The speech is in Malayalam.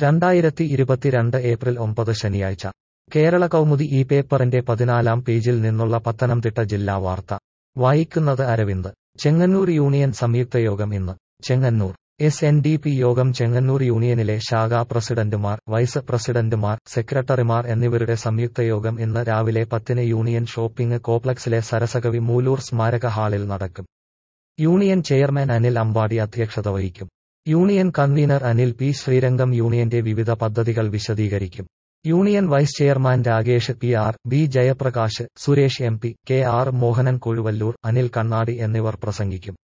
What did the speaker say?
രണ്ടായിരത്തി ഇരുപത്തിരണ്ട് ഏപ്രിൽ ഒമ്പത് ശനിയാഴ്ച കേരള കൗമുദി ഈ പേപ്പറിന്റെ പതിനാലാം പേജിൽ നിന്നുള്ള പത്തനംതിട്ട ജില്ലാ വാർത്ത വായിക്കുന്നത് അരവിന്ദ് ചെങ്ങന്നൂർ യൂണിയൻ സംയുക്ത യോഗം ഇന്ന് Chengannur S N D P യോഗം ചെങ്ങന്നൂർ യൂണിയനിലെ ശാഖാ പ്രസിഡന്റുമാർ വൈസ് പ്രസിഡന്റുമാർ സെക്രട്ടറിമാർ എന്നിവരുടെ സംയുക്ത യോഗം ഇന്ന് രാവിലെ പത്തിന് യൂണിയൻ ഷോപ്പിംഗ് കോംപ്ലക്സിലെ സരസകവി മൂലൂർ സ്മാരക ഹാളിൽ നടക്കും യൂണിയൻ ചെയർമാൻ അനിൽ അമ്പാടി അധ്യക്ഷത വഹിക്കും union convener Anil P Sreerangam യൂണിയന്റെ വിവിധ പദ്ധതികൾ വിശദീകരിക്കും union vice chairman Rakesh P R B Jayaprakash Suresh M P K R Mohanan Kozhuvalloor Anil Kannadi എന്നിവർ പ്രസംഗിക്കും